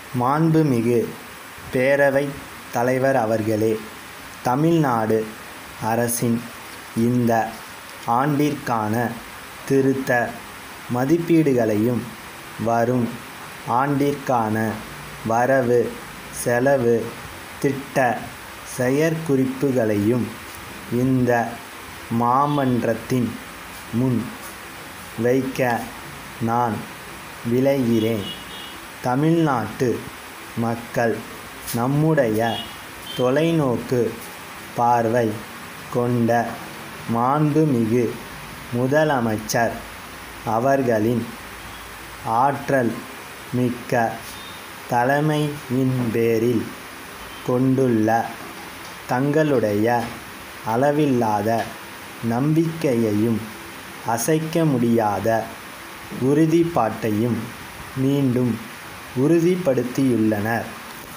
மாண்புமிகு பேரவைத் தலைவர் அவர்களே தமிழ்நாடு அரசின் இந்த ஆண்டிற்கான திருத்த மதிப்பீடுகளையும் வரும் ஆண்டிற்கான வரவு செலவு திட்ட செயற்குறிப்புகளையும் இந்த மாமன்றத்தின் முன் வைக்க நான் விழைகிறேன் தமிழ்நாட்டு மக்கள் நம்முடைய தொலைநோக்கு பார்வை கொண்ட மாண்புமிகு முதலமைச்சர் அவர்களின் ஆற்றல் மிக்க தலைமையின்பேரில் கொண்டுள்ள தங்களுடைய அளவில்லாத நம்பிக்கையையும் அசைக்க முடியாத உறுதிப்பாட்டையும் மீண்டும் உறுதிப்படுத்தியுள்ளனர்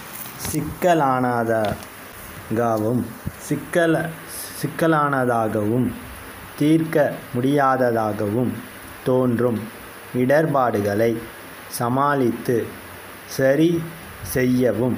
சிக்கலானதாகவும் சிக்கல சிக்கலானதாகவும் தீர்க்க முடியாததாகவும் தோன்றும் இடர்பாடுகளை சமாளித்து சரி செய்யவும்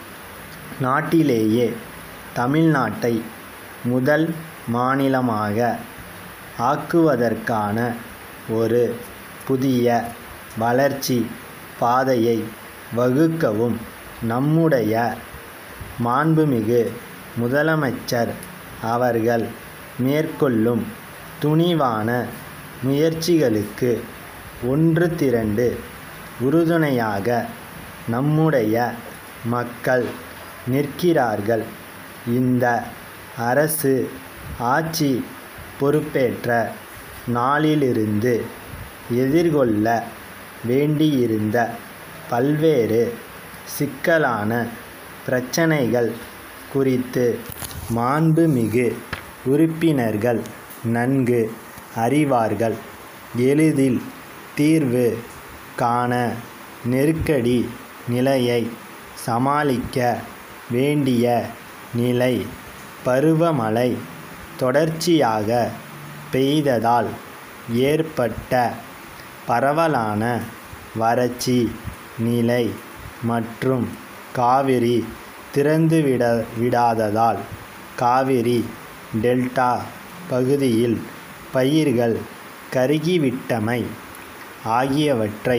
நாட்டிலேயே தமிழ்நாட்டை முதல் மாநிலமாக ஆக்குவதற்கான ஒரு புதிய வளர்ச்சி பாதையை வகுக்கவும் நம்முடைய மாண்புமிகு முதலமைச்சர் அவர்கள் மேற்கொள்ளும் துணிவான முயற்சிகளுக்கு ஒன்று திரண்டு உறுதுணையாக நம்முடைய மக்கள் நிற்கிறார்கள் இந்த அரசு ஆட்சி பொறுப்பேற்ற நாளிலிருந்து எதிர்கொள்ள வேண்டியிருந்த பல்வேறு சிக்கலான பிரச்சனைகள் குறித்து மாண்புமிகு உறுப்பினர்கள் நன்கு அறிவார்கள் எளிதில் தீர்வு காண நெருக்கடி நிலையை சமாளிக்க வேண்டிய நிலை பருவமழை தொடர்ச்சியாக பெய்ததால் ஏற்பட்ட பரவலான வறட்சி நிலை மற்றும் காவிரி திறந்துவிட விடாததால் காவிரி டெல்டா பகுதியில் பயிர்கள் கருகிவிட்டமை ஆகியவற்றை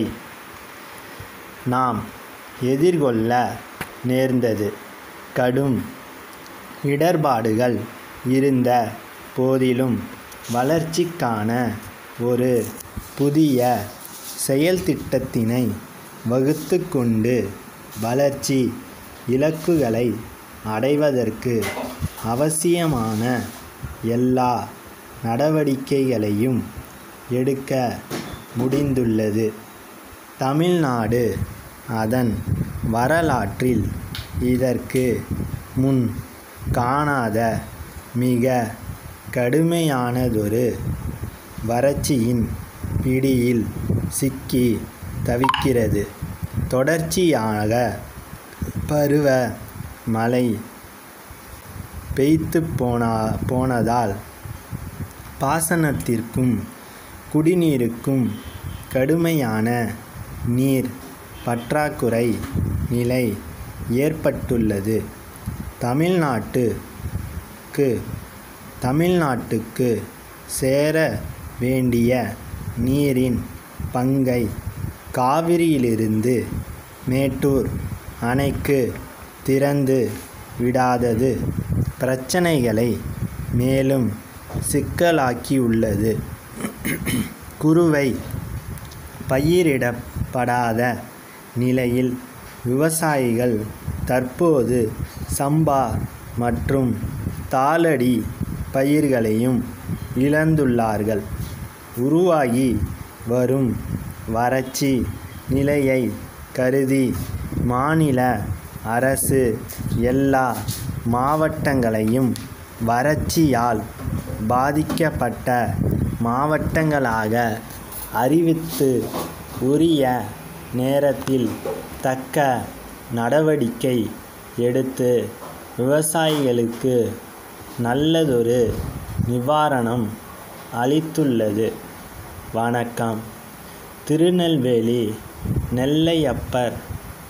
நாம் எதிர்கொள்ள நேர்ந்தது கடும் இடர்பாடுகள் இருந்த போதிலும் வளர்ச்சிக்கான ஒரு புதிய செயல்திட்டத்தினை வகுத்து கொண்டு வளர்ச்சி இலக்குகளை அடைவதற்கு அவசியமான எல்லா நடவடிக்கைகளையும் எடுக்க முடிந்துள்ளது தமிழ்நாடு அதன் வரலாற்றில் இதற்கு முன் காணாத மிக கடுமையானதொரு வறட்சியின் பிடியில் சிக்கி தவிக்கிறது தொடர்ச்சியாக பருவ மழை பெய்த்து போனா போனதால் பாசனத்திற்கும் குடிநீருக்கும் கடுமையான நீர் பற்றாக்குறை நிலை ஏற்பட்டுள்ளது தமிழ்நாட்டுக்கு தமிழ்நாட்டுக்கு சேர வேண்டிய நீரின் பங்கை காவிரியிலிருந்து மேட்டூர் அணைக்கு திறந்து விடாதது பிரச்சனைகளை மேலும் சிக்கலாக்கியுள்ளது குறுவை பயிரிடப்படாத நிலையில் விவசாயிகள் தற்போது சம்பா மற்றும் தாளடி பயிர்களையும் இழந்துள்ளார்கள் உருவாகி வரும் வறட்சி நிலையை கருதி மாநில அரசு எல்லா மாவட்டங்களையும் வறட்சியால் பாதிக்கப்பட்ட மாவட்டங்களாக அறிவித்து உரிய நேரத்தில் தக்க நடவடிக்கை எடுத்து விவசாயிகளுக்கு நல்லதொரு நிவாரணம் அளித்துள்ளது வணக்கம் திருநெல்வேலி நெல்லையப்பர்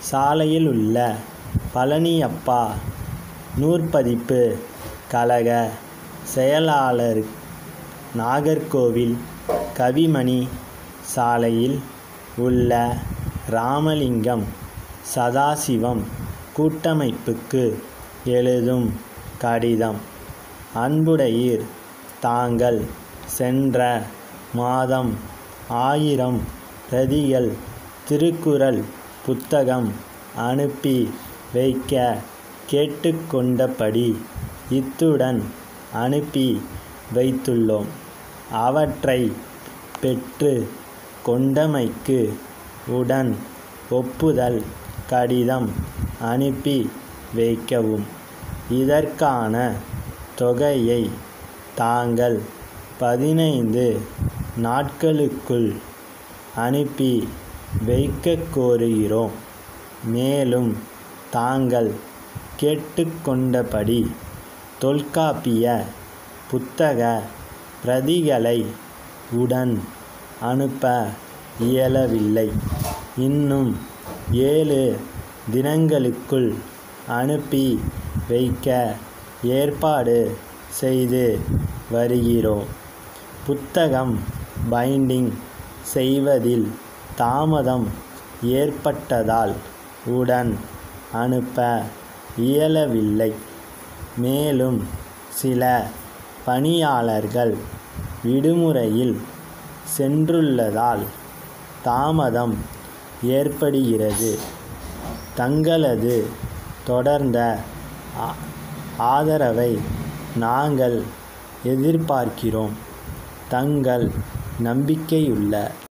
சாலையில் உள்ள பழனியப்பா நூற்பதிப்பு கழக செயலாளர் நாகர்கோவில் கவிமணி சாலையில் உள்ள ராமலிங்கம் சதாசிவம் கூட்டமைப்புக்கு எழுதும் கடிதம் அன்புடையீர் தாங்கள் சென்ற மாதம் ஆயிரம் பிரதிகள் திருக்குறள் புத்தகம் அனுப்பி வைக்க கேட்டுக்கொண்டபடி இத்துடன் அனுப்பி வைத்துள்ளோம் அவற்றை பெற்று கொண்டமைக்கு உடன் ஒப்புதல் கடிதம் அனுப்பி வைக்கவும் இதற்கான தொகையை தாங்கள் பதினைந்து நாட்களுக்குள் அனுப்பி வைக்கக் கோருகிறோம் மேலும் தாங்கள் கேட்டுக்கொண்டபடி தொல்காப்பிய புத்தக பிரதிகளை உடன் அனுப்ப இயலவில்லை இன்னும் ஏழு தினங்களுக்குள் அனுப்பி வைக்க ஏற்பாடு செய்து வருகிறோம் புத்தகம் பைண்டிங் செய்வதில் தாமதம் ஏற்பட்டதால் உடன் அனுப்ப இயலவில்லை மேலும் சில பணியாளர்கள் விடுமுறையில் சென்றுள்ளதால் தாமதம் ஏற்படுகிறது தங்களது தொடர்ந்த ஆ- ஆதரவை நாங்கள் எதிர்பார்க்கிறோம் தங்கள் நம்பிக்கையுள்ள